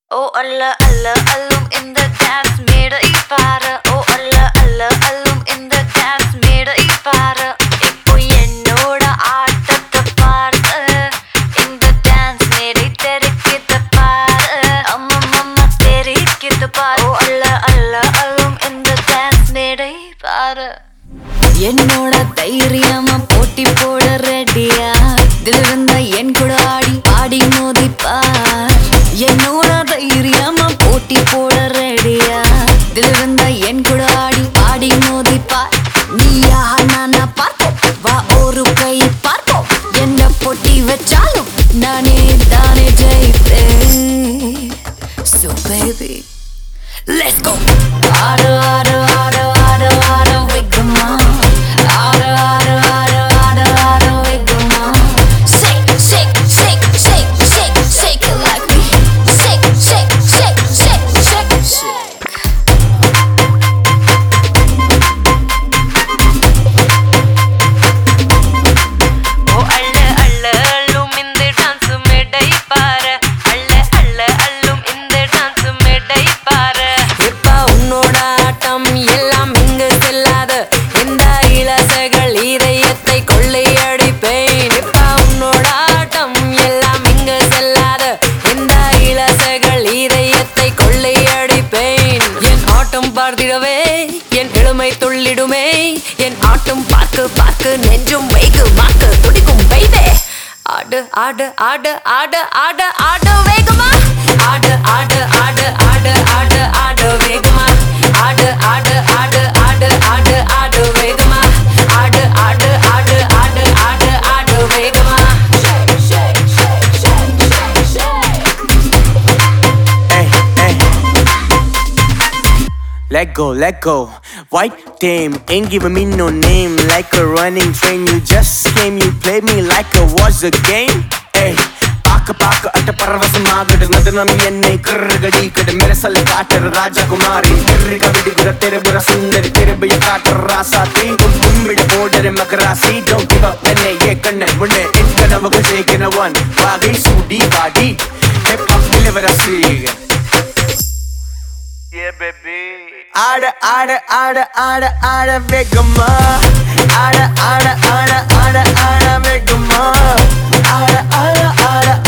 ஓ அல்ல அல்ல அல்லும் இந்த டான்ஸ் மேடை பாரு ஓ அல்ல அல்ல அல்லும் இந்த டான்ஸ் மேடை பாரு இப்போ என்னோட ஆட்டத்தை பார்த்து இந்த டான்ஸ் மேடை தெரிக்கிது பாரு அம்மம்மம்மா தெரிக்கிது பாரு ஓ அல்ல அல்ல அல்லும் இந்த டான்ஸ் மேடை பாரு என்னோட தைரியமா போட்டி போட ரெடியா தில் இருந்தா என் கூட ஆடி ஆடி மோதிப்பார் என்னோட தைரியமா போட்டி போட ரெடியா தில் இருந்தா என் கூட ஆடி ஆடி மோதிப்பார் நீயா நானா பார்ப்போம் வா ஒரு கை பார்ப்போம் என்ன போட்டி வச்சாலும் நானே தானே ஜெயிப்பேன் So baby Let's go. ஆடு ஆடு ஆடு ஆடு ஆடு வைக்குமா ஆடு ஆடு ஆடு ஆடு ஆடு வைக்குமா Shake shake shake shake shake shake it like me Shake shake shake shake shake shake ஓ அள்ள அள்ள அள்ளும் இந்த டான்ஸ் மேடை பாரு அள்ள அள்ள அள்ளும் இந்த டான்ஸ் மேடை பாரு இப்ப உன்னோட ஆட்டம் எல்லாம் இங்கு செல்லாது இந்த இலசைகள் இதயத்தை கொள்ளையடிப்பேன் இப்ப உன்னோட ஆட்டம் எல்லாம் இங்கு செல்லாது இந்த இலசைகள் இதயத்தை கொள்ளையடிப்பேன் என் ஆட்டம் பார்த்திடவே என் இளமை துள்ளிடுமே என் ஆட்டம் பார்க்க பார்க்க நெஞ்சும் வைக்கு மாக்கு துடிக்கும் வைதே ஆடு ஆடு ஆடு ஆடு ஆடு ஆடு வேகமா ஆடு ஆடு ஆடு ஆடு ஆடு ஆடு வேகமா ஆடு ஆடு ஆடு ஆடு ஆடு ஆடு வேகமா ஆடு ஆடு ஆடு ஆடு ஆடு ஆடு வேகமா Shake, shake, shake, shake, shake, shake. Hey, hey. Let go, let go. White damn, ain't giving me no name. Like a running train, you just came, you played me like it was a game. Hey. பாக்க பாக்க அட்ட பரவசமாகடு நதனம் என்னை கிருகடி கடு மிரசல் காட்டுற ராஜகுமாரி கிருக விடுகிற தெருபுற சுந்தரி திரும்பிய காட்டுற ராசாத்தி கும்பிட போடுற மகராசி don't give up என்னை ஏ கண்ண முன்னே என் கனவுகள் ஜெயிக்கிற ஒன் வாகை சூடி வாடி ஹிப் ஹாப் இளவரசி Yeah, baby. ஆட ஆட ஆட ஆட ஆட வேகமா ஆட ஆட ஆட ஆட ஆட வேகமா ஆட ஆட ஆட